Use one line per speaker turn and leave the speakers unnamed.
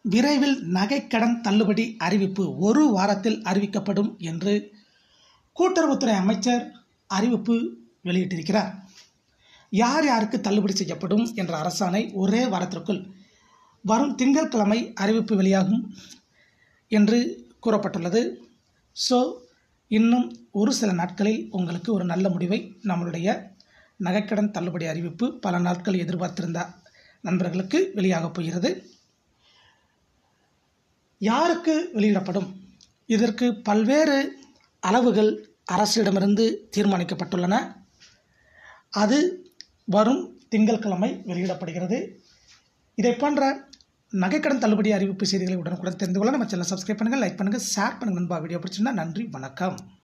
விரைவில் நகைக்கடன் தள்ளுபடி அறிவிப்பு ஒரு வாரத்தில் அறிவிக்கப்படும் என்று கூட்டுறவுத்துறை அமைச்சர் அறிவிப்பு வெளியிட்டிருக்கிறார் யார் யாருக்கு தள்ளுபடி செய்யப்படும் என்ற அரசாணை ஒரே வாரத்திற்குள் வரும் திங்கட்கிழமை அறிவிப்பு வெளியாகும் என்று கூறப்பட்டுள்ளது ஸோ இன்னும் ஒரு சில நாட்களில் உங்களுக்கு ஒரு நல்ல முடிவை நம்மளுடைய நகைக்கடன் தள்ளுபடி அறிவிப்பு பல நாட்கள் எதிர்பார்த்திருந்த நண்பர்களுக்கு வெளியாகப் போகிறது யாருக்கு வெளியிடப்படும் இதற்கு பல்வேறு அளவுகள் அரசிடமிருந்து தீர்மானிக்கப்பட்டுள்ளன அது வரும் திங்கட்கிழமை வெளியிடப்படுகிறது இதை போன்ற நகைக்கடன் தள்ளுபடி அறிவிப்பு செய்திகளை உடனுக்குடன் தெரிந்து கொள்ள நம்ம சேனல் சப்ஸ்கிரைப் பண்ணுங்கள் லைக் பண்ணுங்கள் ஷேர் பண்ணுங்கள் நண்பா வீடியோ பிடிச்சிருந்தா நன்றி வணக்கம்